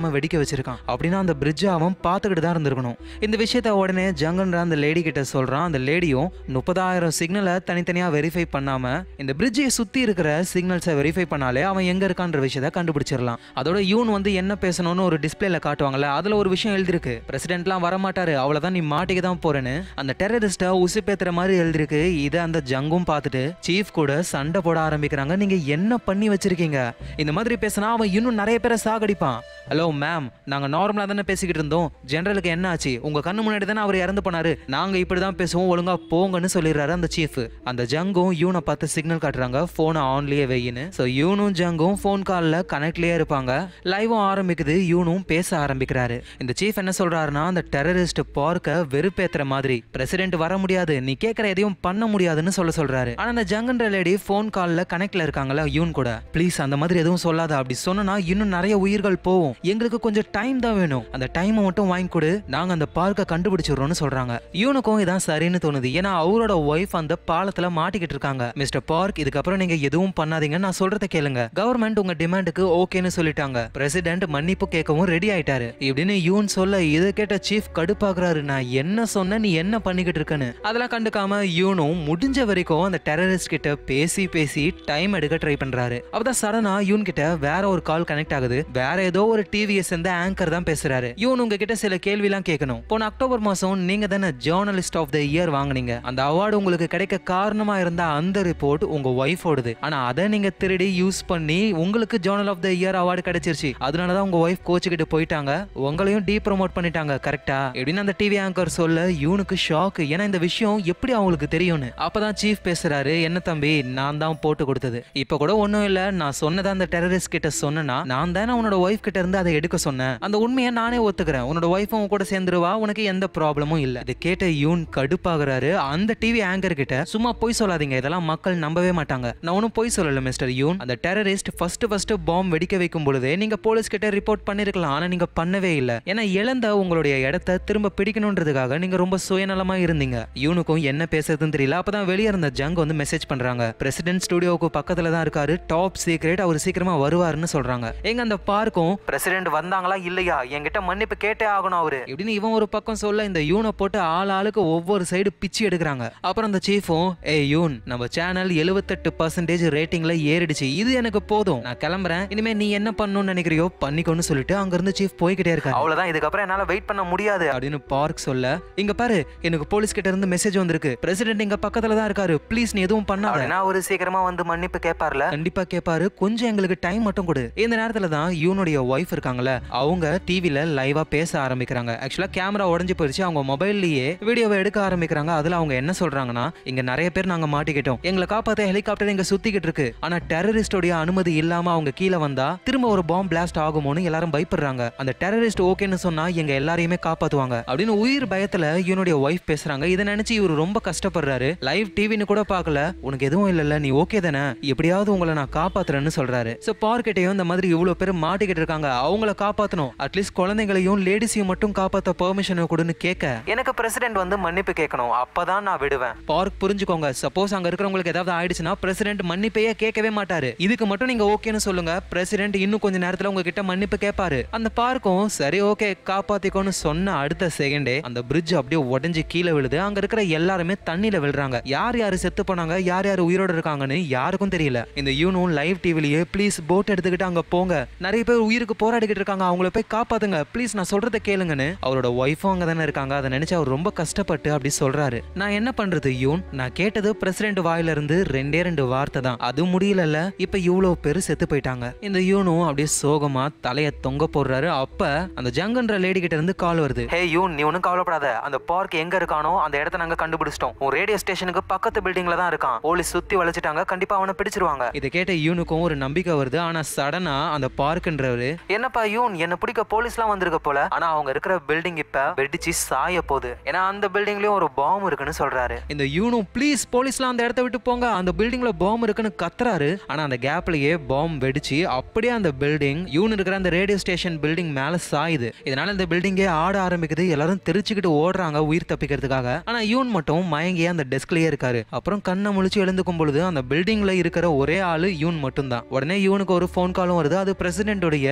தெரியாம வெடிக்க வச்சிருக்கான் அப்படின்னா அந்த பிரிட்ஜை அவன் பார்த்துக்கிட்டு தான் இருந்திருக்கணும் இந்த விஷயத்த உடனே ஜங்கன்ற அந்த லேடி கிட்ட சொல்றான் அந்த லேடியும் முப்பதாயிரம் சிக்னலை தனித்தனியா வெரிஃபை பண்ணாம இந்த பிரிட்ஜை சுத்தி இருக்கிற சிக்னல்ஸை வெரிஃபை பண்ணாலே அவன் எங்க இருக்கான்ற விஷயத்த கண்டுபிடிச்சிடலாம் அதோட யூன் வந்து என்ன பேசணும்னு ஒரு டிஸ்பிளேல காட்டுவாங்கல்ல அதுல ஒரு விஷயம் எழுதிருக்கு பிரசிடென்ட்லாம் வரமாட்டாரு அவ்வளவுதான் நீ மாட்டிக்க தான் போறேன்னு அந்த டெரரிஸ்டா உசுப்பேத்துற மாதிரி எழுதிருக்கு இதை அந்த ஜங்கும் பார்த்துட்டு சீஃப் கூட சண்டை போட ஆரம்பிக்கிறாங்க நீங்க என்ன பண்ணி வச்சிருக்கீங்க இந்த மாதிரி பேசினா அவன் இன்னும் நிறைய பேரை சாகடிப்பான் ஹலோ மேம் நாங்க நார்மலா தானே பேசிக்கிட்டு இருந்தோம் ஜெனரலுக்கு என்ன ஆச்சு உங்க கண்ணு முன்னாடி தானே அவர் இறந்து போனாரு நாங்க இப்படி தான் பேசுவோம் ஒழுங்கா போங்கன்னு சொல்லிடுறாரு அந்த சீஃப் அந்த ஜங்கும் யூனை பார்த்து சிக்னல் காட்டுறாங்க போனை ஆன்லயே வெயின்னு ஸோ யூனும் ஜங்கும் ஃபோன் காலில் கனெக்ட்லயே இருப்பாங்க லைவும் ஆரம்பிக்குது யூனும் பேச ஆரம்பிக்கிறாரு இந்த சீஃப் என்ன சொல்றாருன்னா அந்த டெரரிஸ்ட் பார்க்க வெறுப்பேத்துற மாதிரி பிரசிடென்ட் வர முடியாது நீ கேட்குற எதையும் பண்ண முடியாதுன்னு சொல்ல சொல்றாரு ஆனா அந்த ஜங்கன்ற லேடி ஃபோன் காலில் கனெக்ட்ல இருக்காங்கல்ல யூன் கூட ப்ளீஸ் அந்த மாதிரி எதுவும் சொல்லாத அப்படி சொன்னா இன்னும் நிறைய உயிர்கள் போகும் எங்களுக்கு கொஞ்சம் டைம் தான் வேணும் அந்த டைமை மட்டும் வாங்கி கொடு நாங்க அந்த பார்க்கை கண்டுபிடிச்சிடுறோம்னு சொல்றாங்க யூனுக்கும் இதான் சரின்னு தோணுது ஏன்னா அவரோட ஒய்ஃப் அந்த பாலத்துல மாட்டிக்கிட்டு இருக்காங்க மிஸ்டர் பார்க் இதுக்கப்புறம் நீங்க எதுவும் பண்ணாதீங்க நான் சொல்றத கேளுங்க கவர்மெண்ட் உங்க டிமாண்டுக்கு ஓகேன்னு சொல்லிட்டாங்க பிரசிடென்ட் மன்னிப்பு கேட்கவும் ரெடி ஆயிட்டாரு இப்படின்னு யூன் சொல்ல இதை கேட்ட சீஃப் கடுப்பாக்குறாரு நான் என்ன சொன்ன நீ என்ன பண்ணிக்கிட்டு இருக்கன்னு அதெல்லாம் கண்டுக்காம யூனும் முடிஞ்ச வரைக்கும் அந்த டெரரிஸ்ட் கிட்ட பேசி பேசி டைம் எடுக்க ட்ரை பண்றாரு அப்பதான் சடனா யூன் கிட்ட வேற ஒரு கால் கனெக்ட் ஆகுது வேற ஏதோ ஒரு டிவியை சேர்ந்த ஆங்கர் தான் பேசுறாரு யூன் உங்ககிட்ட சில கேள்விலாம் கேட்கணும் போன அக்டோபர் மாசம் நீங்க தானே ஜேர்னலிஸ்ட் ஆஃப் த இயர் வாங்குனீங்க அந்த அவார்டு உங்களுக்கு கிடைக்க காரணமா இருந்த அந்த ரிப்போர்ட் உங்க ஒய்ஃபோடது ஆனா அதை நீங்க திருடி யூஸ் பண்ணி உங்களுக்கு journal of the year award கிடைச்சிருச்சு அதனாலதான் உங்க ஒய்ஃப் கோச்சுக்கிட்டு போயிட்டாங்க உங்களையும் டீ ப்ரோமோட் பண்ணிட்டாங்க கரெக்டா எப்படின்னு அந்த டிவி ஆங்கர் சொல்ல யூனுக்கு ஷாக் ஏன்னா இந்த விஷயம் எப்படி அவங்களுக்கு தெரியும்னு அப்பதான் சீஃப் பேசுறாரு என்ன தம்பி நான் தான் போட்டு கொடுத்தது இப்ப கூட ஒண்ணும் இல்ல நான் சொன்னதை அந்த டெரரிஸ்ட் கிட்ட சொன்னா நான் தானே உன்னோட ஒய்ஃப் கிட்ட இருந்து அதை எடுக்க சொன்னேன் அந்த உண்மையை நானே ஒத்துக்கிறேன் உன்னோட ஒய்ஃபும் கூட சேர்ந்துருவா உனக்கு எந்த ப்ராப்ளமும் இல்ல இது கேட்ட யூன் கடுப்பாகிறாரு அந்த டிவி ஆங்கர் கிட்ட சும்மா பொய் சொல்லாதீங்க இதெல்லாம் மக்கள் நம்பவே மாட்டாங்க நான் ஒன்றும் பொய் சொல்லல மிஸ்டர் யூன் அந்த டெரரிஸ்ட் ஃபர்ஸ்ட் ஃபர்ஸ்ட் பாம்பு வெடிக்க வைக்கும் பொழுதே நீங்க போலீஸ் கிட்ட ரிப்போர்ட் பண்ணிருக்கலாம் ஆனா நீங்க பண்ணவே இல்ல ஏன்னா இழந்த உங்களுடைய இடத்த திரும்ப பிடிக்கணுன்றதுக்காக நீங்க ரொம்ப சுயநலமா இருந்தீங்க யூனுக்கும் என்ன பேசுறதுன்னு தெரியல அப்பதான் வெளியே இருந்த ஜங் வந்து மெசேஜ் பண்றாங்க பிரசிடென்ட் ஸ்டுடியோவுக்கு பக்கத்துல தான் இருக்காரு டாப் சீக்ரெட் அவர் சீக்கிரமா வருவாருன்னு சொல்றாங்க எங்க அந்த பார்க்கும் பிரசிடென்ட் வந்தாங்களா இல்லையா என்கிட்ட மன்னிப்பு கேட்டே ஆகணும் அவரு இப்படின்னு இவன் ஒரு பக்கம் சொல்ல இந்த யூனை போட்டு ஆள் ஆளுக்கு ஒவ்வொரு சைடு பிச்சு எடுக்கிறாங்க அப்புறம் அந்த சீஃபும் ஏ யூன் நம்ம சேனல் எழுபத்தெட்டு பர்சன்டேஜ் ரேட்டிங்ல ஏறிடுச்சு இது எனக்கு போதும் நான் கிளம்புறேன் இனிமே நீ என்ன பண்ணணும்னு நினைக்கிறியோ பண்ணிக்கோன்னு சொல்லிட்டு அங்கிருந்து சீஃப் போய்கிட்டே இருக்காரு அவ்வளவுதான் இதுக்கப்புறம் என்னால வெயிட் பண்ண முடியாது அப்படின்னு பார்க் சொல்ல இங்க பாரு எனக்கு போலீஸ் கிட்ட இருந்து மெசேஜ் வந்திருக்கு பிரசிடென்ட் இங்க பக்கத்துல தான் இருக்காரு ப்ளீஸ் நீ எதுவும் பண்ணாத அப்படின்னா அவரு சீக்கிரமா வந்து மன்னிப்பு கேட்பார்ல கண்டிப்பா கேட்பாரு கொஞ்சம் எங்களுக்கு டைம் மட்டும் கொடு இந்த நேரத்துல தான் யூனுடைய ஒய்ஃப் இருக்காங்கல்ல அவங்க டிவில லைவா பேச ஆரம்பிக்கிறாங்க ஆக்சுவலா கேமரா உடஞ்சு போயிருச்சு அவங்க மொபைல்லயே வீடியோவை எடுக்க ஆரம்பிக்கிறாங்க அதுல அவங்க என்ன சொல்றாங்கன்னா இங்க நிறைய பேர் நாங்க மாட்டிக்கிட்டோம் எங்களை காப்பாத்த ஹெலிகாப்டர் இங்க சுத்திக்கிட்டு இருக்கு ஆனா டெரரிஸ்டோடைய அனுமதி இல்லாம அவங்க கீழே வந்தா திரும்ப ஒரு பாம்பு பிளாஸ்ட் ஆகுமோன்னு எல்லாரும் பயப்படுறாங்க அந்த டெரரிஸ்ட் ஓகேன்னு சொன்னா எங்க எல்லாரையுமே காப்பாத்துவாங்க அப்படின்னு உயிர் பயத்துல இவனுடைய ஒய்ஃப் பேசுறாங்க இதை நினைச்சு இவர் ரொம்ப கஷ்டப்படுறாரு லைவ் டிவின்னு கூட பார்க்கல உனக்கு எதுவும் இல்லைல்ல நீ ஓகே தானே எப்படியாவது உங்களை நான் காப்பாத்துறேன்னு சொல்றாரு ஸோ பார்க்கிட்டையும் இந்த மாதிரி இவ்வளவு பேர் மாட்டிக்கிட்டு இருக்காங்க அவங்கள காப்பாத்தணும் அட்லீஸ்ட் குழந்தைங்களையும் லேடிஸையும் மட்டும் காப்பாத்த பெர்மிஷன் கொடுன்னு கேட்க எனக்கு பிரசிடென்ட் வந்து மன்னிப்பு கேட்கணும் அப்பதான் நான் விடுவேன் பார்க் புரிஞ்சுக்கோங்க சப்போஸ் அங்க இருக்கிறவங்களுக்கு ஏதாவது ஆயிடுச்சுன்னா பிரசிடென்ட் மன்னிப்பையே கேட்கவே மாட்டாரு இதுக்கு மட்டும் நீங்க ஓகேன்னு சொல்லுங்க பிரசிடென்ட் இன்னும் கொஞ்ச நேரத்துல உங்ககிட்ட மன்னிப்பு கேட்பாரு அந்த பார்க்கும் சரி ஓகே காப்பாத்திக்கோன்னு சொன்ன அடுத்த செகண்டே அந்த பிரிட்ஜ் அப்படியே உடஞ்சி கீழே விழுது அங்க இருக்கிற எல்லாருமே தண்ணியில விழுறாங்க யார் யார் செத்து போனாங்க யார் யார் உயிரோட இருக்காங்கன்னு யாருக்கும் தெரியல இந்த யூனும் லைவ் டிவிலேயே ப்ளீஸ் போட் எடுத்துக்கிட்டு அங்க போங்க நிறைய பேர் உயிருக்கு போராடிக்கிட்டு இருக்காங்க அவங்கள போய் காப்பாத்துங்க ப்ளீஸ் நான் சொல்றத கேளுங்கன்னு அவரோட ஒய்ஃபும் அங்க தானே இருக்காங்க அதை நினைச்சு அவர் ரொம்ப கஷ்டப்பட்டு அப்படி சொல்றாரு நான் என்ன பண்றது யூன் நான் கேட்டது பிரசிடென்ட் வாயில இருந்து ரெண்டே ரெண்டு வார்த்தை தான் அது முடியலல்ல இப்ப இவ்வளவு பேர் செத்து போயிட்டாங்க இந்த யூனும் அப்படியே சோகமா தலைய தொங்க போடுறாரு அப்ப அந்த ஜங்கன்ற லேடி கிட்ட இருந்து கால் வருது ஹே யூன் நீ ஒன்றும் கவலைப்படாத அந்த பார்க் எங்க இருக்கானோ அந்த இடத்த நாங்க கண்டுபிடிச்சிட்டோம் உன் ரேடியோ ஸ்டேஷனுக்கு பக்கத்து பில்டிங்ல தான் இருக்கான் போலீஸ் சுத்தி வளைச்சிட்டாங்க கண்டிப்பா அவனை பிடிச்சிருவாங்க இதை கேட்ட யூனுக்கும் ஒரு நம்பிக்கை வருது ஆனா சடனா அந்த பார்க்குன்றவரு என்னப்பா யூன் என்ன பிடிக்க போலீஸ்லாம் வந்திருக்க போல ஆனா அவங்க இருக்கிற பில்டிங் இப்ப வெடிச்சு சாய போகுது ஏன்னா அந்த பில்டிங்லயும் ஒரு பாம்பு இருக்குன்னு சொல்றாரு இந்த யூனு ப்ளீஸ் போலீஸ்லாம் அந்த இடத்த விட்டு போங்க அந்த பில்டிங்ல பாம்பு இருக்குன்னு கத்துறாரு ஆனா அந்த கேப்லயே பாம்பு வெடிச்சு அப்படியே அந்த பில்டிங் யூன் இருக்கிற அந்த ரேடியோ ஸ்டேஷன் பில்டிங் மேல சாயுது இதனால இந்த பில்டிங்கே ஆட ஆரம்பிக்குது எல்லாரும் தெரிச்சுக்கிட்டு ஓடுறாங்க உயிர் தப்பிக்கிறதுக்காக ஆனா யூன் மட்டும் மயங்கியே அந்த டெஸ்க்லயே இருக்காரு அப்புறம் கண்ணை முழிச்சு எழுந்துக்கும் பொழுது அந்த பில்டிங்ல இருக்கிற ஒரே ஆளு யூன் மட்டும்தான் உடனே யூனுக்கு ஒரு ஃபோன் காலும் வருது அது பிரசிடென்டோடைய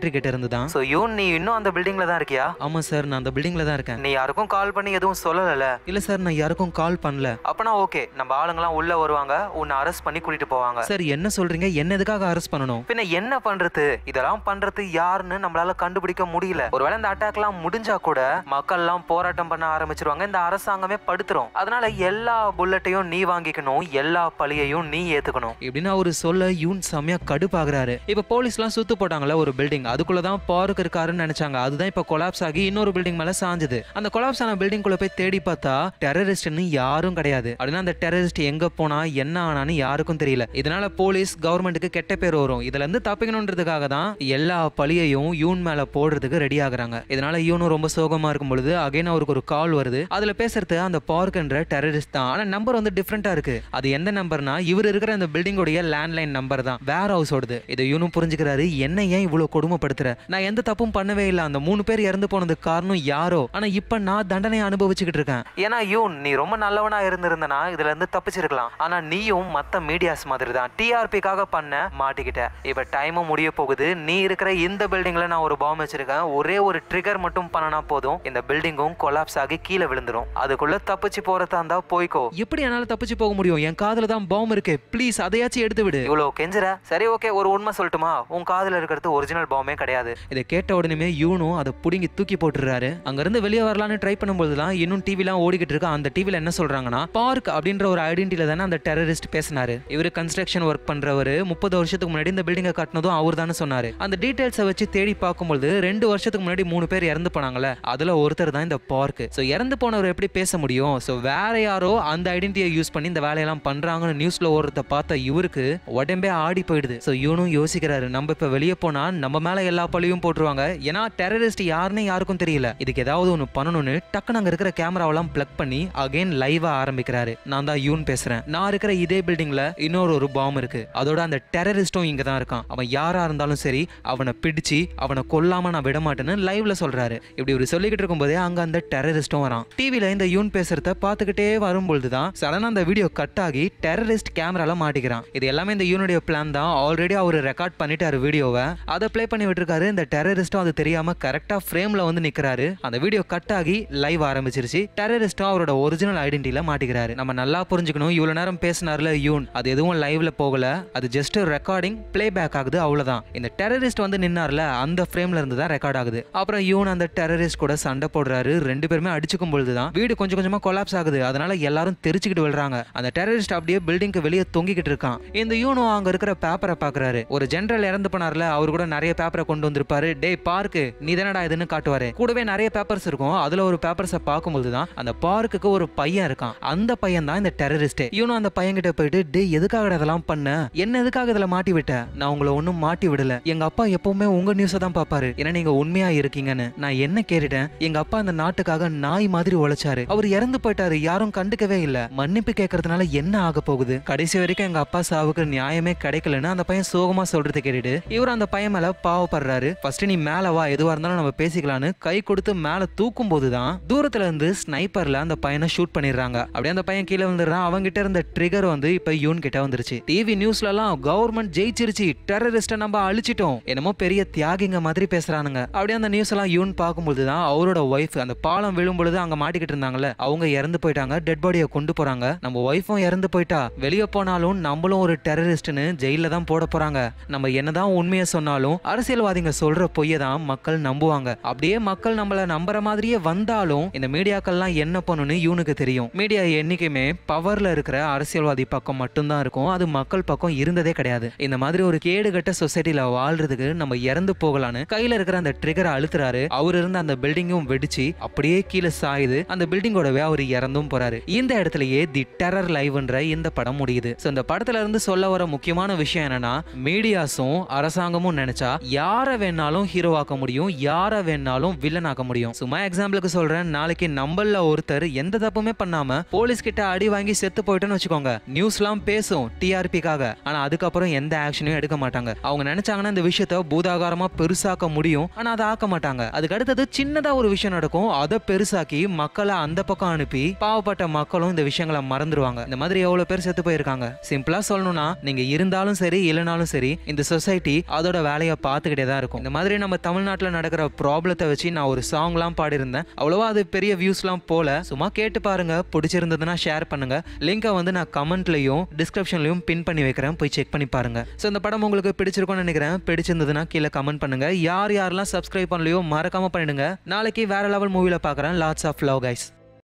செக்ரட்டரி கிட்ட இருந்து தான் ஸோ யூன் நீ இன்னும் அந்த பில்டிங்ல தான் இருக்கியா ஆமா சார் நான் அந்த பில்டிங்ல தான் இருக்கேன் நீ யாருக்கும் கால் பண்ணி எதுவும் சொல்லல இல்ல சார் நான் யாருக்கும் கால் பண்ணல அப்பனா ஓகே நம்ம ஆளுங்கலாம் உள்ள வருவாங்க உன்னை அரெஸ்ட் பண்ணி கூட்டிட்டு போவாங்க சார் என்ன சொல்றீங்க என்ன எதுக்காக அரெஸ்ட் பண்ணணும் பின்ன என்ன பண்றது இதெல்லாம் பண்றது யாருன்னு நம்மளால கண்டுபிடிக்க முடியல ஒருவேளை இந்த அட்டாக்லாம் முடிஞ்சா கூட மக்கள்லாம் போராட்டம் பண்ண ஆரம்பிச்சிருவாங்க இந்த அரசாங்கமே படுத்துரும் அதனால எல்லா புல்லட்டையும் நீ வாங்கிக்கணும் எல்லா பழியையும் நீ ஏத்துக்கணும் இப்படின்னு அவரு சொல்ல யூன் செம்மையா கடுப்பாகிறாரு இப்ப போலீஸ்லாம் சுத்து போட்டாங்கல்ல ஒரு பில்டிங் அதுக்குள்ளதான் பார்க் இருக்காருன்னு நினைச்சாங்க அதுதான் இப்ப கொலாப்ஸ் ஆகி இன்னொரு பில்டிங் மேல சாஞ்சுது அந்த கொலாப்ஸ் ஆன பில்டிங் குள்ள போய் தேடி பார்த்தா டெரரிஸ்ட்னு யாரும் கிடையாது அப்படின்னா அந்த டெரரிஸ்ட் எங்க போனா என்ன ஆனான்னு யாருக்கும் தெரியல இதனால போலீஸ் கவர்மெண்ட்டுக்கு கெட்ட பேர் வரும் இதுல இருந்து தப்பிக்கணுன்றதுக்காக தான் எல்லா பழியையும் யூன் மேல போடுறதுக்கு ரெடி ஆகுறாங்க இதனால யூனும் ரொம்ப சோகமா இருக்கும் பொழுது அகைன் அவருக்கு ஒரு கால் வருது அதுல பேசுறது அந்த பார்க்ன்ற டெரரிஸ்ட் தான் ஆனா நம்பர் வந்து டிஃப்ரெண்டா இருக்கு அது எந்த நம்பர்னா இவர் இருக்கிற அந்த பில்டிங்கோடைய லேண்ட்லைன் நம்பர் தான் வேற ஹவுஸோடது இதை யூனும் புரிஞ்சுக்கிறாரு என்ன ஏன் இவ்வளவு கொடுமைப்படுத்துற நான் எந்த தப்பும் பண்ணவே இல்லை அந்த மூணு பேர் இறந்து போனதுக்கு காரணம் யாரோ ஆனா இப்ப நான் தண்டனை அனுபவிச்சுக்கிட்டு இருக்கேன் ஏன்னா யூன் நீ ரொம்ப நல்லவனா இருந்திருந்தனா இதுல இருந்து தப்பிச்சிருக்கலாம் ஆனா நீயும் மத்த மீடியாஸ் மாதிரி தான் டிஆர்பிக்காக பண்ண மாட்டிக்கிட்ட இப்ப டைமும் முடிய போகுது நீ இருக்கிற இந்த பில்டிங்ல நான் ஒரு பாம் வச்சிருக்கேன் ஒரே ஒரு ட்ரிகர் மட்டும் பண்ணனா போதும் இந்த பில்டிங்கும் கொலாப்ஸ் ஆகி கீழே விழுந்துரும் அதுக்குள்ள தப்பிச்சு போறதா இருந்தா போய்க்கோ எப்படி என்னால தப்பிச்சு போக முடியும் என் காதுல தான் பாம் இருக்கு ப்ளீஸ் அதையாச்சும் எடுத்து விடு இவ்வளவு கெஞ்சுற சரி ஓகே ஒரு உண்மை சொல்லட்டுமா உன் காதுல இருக்கிறது ஒரிஜினல் பாம்பே கிடையாது இதை கேட்ட உடனே யூனும் அதை புடுங்கி தூக்கி போட்டுறாரு அங்க இருந்து வெளியே வரலான்னு ட்ரை பண்ணும்போது தான் இன்னும் டிவிலாம் ஓடிக்கிட்டு இருக்கு அந்த டிவில என்ன சொல்றாங்கன்னா பார்க் அப்படின்ற ஒரு ஐடென்டிட்டியில தானே அந்த டெரரிஸ்ட் பேசினாரு இவரு கன்ஸ்ட்ரக்ஷன் ஒர்க் பண்றவரு முப்பது வருஷத்துக்கு முன்னாடி இந்த பில்டிங்கை கட்டினதும் அவர் தானே சொன்னாரு அந்த டீடைல்ஸை வச்சு தேடி பார்க்கும்போது ரெண்டு வருஷத்துக்கு முன்னாடி மூணு பேர் இறந்து போனாங்கல்ல அதுல ஒருத்தர் தான் இந்த பார்க் ஸோ இறந்து போனவர் எப்படி பேச முடியும் ஸோ வேற யாரோ அந்த ஐடென்டிட்டியை யூஸ் பண்ணி இந்த வேலையெல்லாம் பண்றாங்கன்னு நியூஸ்ல ஓடுறத பார்த்த இவருக்கு உடம்பே ஆடி போயிடுது ஸோ இவனும் யோசிக்கிறாரு நம்ம இப்ப வெளியே போனா நம்ம மேல எல்லா பழியும் போட்டுருவாங்க ஏன்னா டெரரிஸ்ட் யாருன்னு யாருக்கும் தெரியல இதுக்கு ஏதாவது ஒன்று பண்ணணும்னு டக்குன்னு அங்க இருக்கிற கேமராவெல்லாம் பிளக் பண்ணி அகைன் லைவா ஆரம்பிக்கிறாரு நான் தான் யூன் பேசுறேன் நான் இருக்கிற இதே பில்டிங்ல இன்னொரு ஒரு பாம் இருக்கு அதோட அந்த டெரரிஸ்டும் இங்க தான் இருக்கான் அவன் யாரா இருந்தாலும் சரி அவனை பிடிச்சு அவனை கொல்லாம நான் விட மாட்டேன்னு லைவ்ல சொல்றாரு இப்படி ஒரு சொல்லிக்கிட்டு இருக்கும்போதே அங்க அந்த டெரரிஸ்டும் வரான் டிவில இந்த யூன் பேசுறத பார்த்துக்கிட்டே வரும்பொழுது தான் சடனா அந்த வீடியோ கட் ஆகி டெரரிஸ்ட் கேமரால மாட்டிக்கிறான் இது எல்லாமே இந்த யூனுடைய பிளான் தான் ஆல்ரெடி அவர் ரெக்கார்ட் பண்ணிட்டாரு வீடியோவை அதை ப்ளே பண்ணி விட்டுருக்காரு இந்த டெரரிஸ்டும் அது தெரியாம கரெக்டா ஃப்ரேம்ல வந்து நிக்கிறாரு அந்த வீடியோ கட் ஆகி லைவ் ஆரம்பிச்சிருச்சு டெரரிஸ்டும் அவரோட ஒரிஜினல் ஐடென்டிட்டியில மாட்டிக்கிறாரு நம்ம நல்லா புரிஞ்சுக்கணும் இவ்வளவு நேரம் பேசினார்ல யூன் அது எதுவும் லைவ்ல போகல அது ஜஸ்ட் ரெக்கார்டிங் ப்ளே பேக் ஆகுது அவ்வளவுதான் இந்த டெரரிஸ்ட் வந்து நின்னார்ல அந்த ஃப்ரேம்ல இருந்து தான் ரெக்கார்ட் ஆகுது அப்புறம் யூன் அந்த டெரரிஸ்ட் கூட சண்டை போடுறாரு ரெண்டு பேருமே அடிச்சுக்கும் பொழுது தான் வீடு கொஞ்சம் கொஞ்சமா கொலாப்ஸ் ஆகுது அதனால எல்லாரும் தெரிச்சுக்கிட்டு விழுறாங்க அந்த டெரரிஸ்ட் அப்படியே பில்டிங்க்கு வெளியே தொங்கிக்கிட்டு இருக்கான் இந்த யூனும் அங்க இருக்கிற பேப்பரை பாக்குறாரு ஒரு ஜெனரல் இறந்து போனார்ல அவர் கூட நிறைய பேப்பரை கொண்டு வந்திருப்பாரு டேய் பார்க்கு நீ தானடா இதுன்னு காட்டுவாரு கூடவே நிறைய பேப்பர்ஸ் இருக்கும் அதுல ஒரு பேப்பர்ஸை பார்க்கும்போது தான் அந்த பார்க்குக்கு ஒரு பையன் இருக்கான் அந்த பையன் தான் இந்த டெரரிஸ்ட் இவனும் அந்த பையன் கிட்ட போயிட்டு டேய் எதுக்காக இதெல்லாம் பண்ண என்ன எதுக்காக இதுல மாட்டி விட்ட நான் உங்களை ஒன்றும் மாட்டி விடல எங்க அப்பா எப்பவுமே உங்க நியூஸை தான் பார்ப்பாரு ஏன்னா நீங்க உண்மையா இருக்கீங்கன்னு நான் என்ன கேட்டுட்டேன் எங்க அப்பா இந்த நாட்டுக்காக நாய் மாதிரி உழைச்சாரு அவர் இறந்து போயிட்டாரு யாரும் கண்டுக்கவே இல்ல மன்னிப்பு கேட்கறதுனால என்ன ஆக போகுது கடைசி வரைக்கும் எங்க அப்பா சாவுக்கு நியாயமே கிடைக்கலன்னு அந்த பையன் சோகமா சொல்றது கேட்டுட்டு இவர் அந்த பையன் மேல பாவப்படுறாரு ஃபர்ஸ்ட் நீ மேல வா எதுவா இருந்தாலும் நம்ம பேசிக்கலாம்னு கை கொடுத்து மேல தூக்கும் போதுதான் தூரத்துல இருந்து ஸ்னைப்பர்ல அந்த பையனை ஷூட் பண்ணிடுறாங்க அப்படியே அந்த பையன் கீழே வந்துடுறான் அவங்க கிட்ட இருந்த ட்ரிகர் வந்து இப்ப யூன் கிட்ட வந்துருச்சு டிவி நியூஸ்ல எல்லாம் கவர்மெண்ட் ஜெயிச்சிருச்சு டெரரிஸ்ட நம்ம அழிச்சிட்டோம் என்னமோ பெரிய தியாகிங்க மாதிரி பேசுறானுங்க அப்படியே அந்த நியூஸ் எல்லாம் யூன் பார்க்கும்போது தான் அவரோட ஒய்ஃப் அந்த பாலம் விழும் பொழுது அங்க மாட்டிக்கிட்டு இருந்தாங்கல்ல அவங்க இறந்து போயிட்டாங்க டெட் பாடியை கொண்டு போறாங்க நம்ம ஒய்ஃபும் இறந்து போயிட்டா வெளியே போனாலும் நம்மளும் ஒரு டெரரிஸ்ட்னு ஜெயில தான் போட போறாங்க நம்ம என்னதான் உண்மையை சொன்னாலும் அரசியல்வாதிங்க சொல்ற பொய்யை தான் மக்கள் நம்புவாங்க அப்படியே மக்கள் நம்மள நம்புற மாதிரியே வந்தாலும் இந்த மீடியாக்கள்லாம் என்ன பண்ணுன்னு இவனுக்கு தெரியும் மீடியா என்னைக்குமே பவர்ல இருக்கிற அரசியல்வாதி பக்கம் மட்டும்தான் இருக்கும் அது மக்கள் பக்கம் இருந்ததே கிடையாது இந்த மாதிரி ஒரு கேடுகட்ட சொசைட்டில வாழ்றதுக்கு நம்ம இறந்து போகலான்னு கையில இருக்கிற அந்த ட்ரிகரை அழுத்துறாரு அவர் இருந்த அந்த பில்டிங்கும் வெடிச்சு அப்படியே கீழே சாயுது அந்த பில்டிங்கோடவே அவர் இறந்தும் போறாரு இந்த இடத்துலயே தி டெரர் லைவ்ன்ற இந்த படம் முடியுது சோ இந்த படத்துல இருந்து சொல்ல வர முக்கியமான விஷயம் என்னன்னா மீடியாஸும் அரசாங்கமும் நினைச்சா யாரை வேணாலும் ஹீரோவாக்க முடியும் யாரை வேணாலும் வில்லன் ஆக்க முடியும் சும்மா எக்ஸாம்பிளுக்கு சொல்றேன் நாளைக்கு நம்மள ஒருத்தர் எந்த தப்புமே பண்ணாம போலீஸ் கிட்ட அடி வாங்கி செத்து போயிட்டோன்னு வச்சுக்கோங்க நியூஸ்லாம் பேசும் டிஆர்பிக்காக ஆனா அதுக்கப்புறம் எந்த ஆக்ஷனையும் எடுக்க மாட்டாங்க அவங்க நினைச்சாங்கன்னா இந்த விஷயத்த பூதாகாரமா பெருசாக்க முடியும் ஆனா அதை ஆக்க மாட்டாங்க அதுக்கு அடுத்தது சின்னதா ஒரு விஷயம் நடக்கும் அதை பெருசாக்கி மக்களை அந்த பக்கம் அனுப்பி பாவப்பட்ட மக்களும் இந்த விஷயங்களை மறந்துடுவாங்க இந்த மாதிரி எவ்வளவு பேர் செத்து போயிருக்காங்க சிம்பிளா சொல்லணும்னா நீங்க இருந்தாலும் சரி இல்லைனாலும் சரி இந்த சொசைட்டி அதோட வேலையை பார்த்து பார்த்துக்கிட்டே தான் இருக்கும் இந்த மாதிரி நம்ம தமிழ்நாட்டில் நடக்கிற ப்ராப்ளத்தை வச்சு நான் ஒரு சாங்லாம் பாடியிருந்தேன் அவ்வளோவா அது பெரிய வியூஸ்லாம் போல சும்மா கேட்டு பாருங்க பிடிச்சிருந்ததுன்னா ஷேர் பண்ணுங்க லிங்கை வந்து நான் கமெண்ட்லையும் டிஸ்கிரிப்ஷன்லையும் பின் பண்ணி வைக்கிறேன் போய் செக் பண்ணி பாருங்க ஸோ இந்த படம் உங்களுக்கு பிடிச்சிருக்கும்னு நினைக்கிறேன் பிடிச்சிருந்ததுன்னா கீழே கமெண்ட் பண்ணுங்க யார் யாரெல்லாம் சப்ஸ்கிரைப் பண்ணலையோ மறக்காம பண்ணிடுங்க நாளைக்கு வேற லெவல் மூவியில் பார்க்குறேன் லாட்ஸ் ஆஃப் லவ் கைஸ்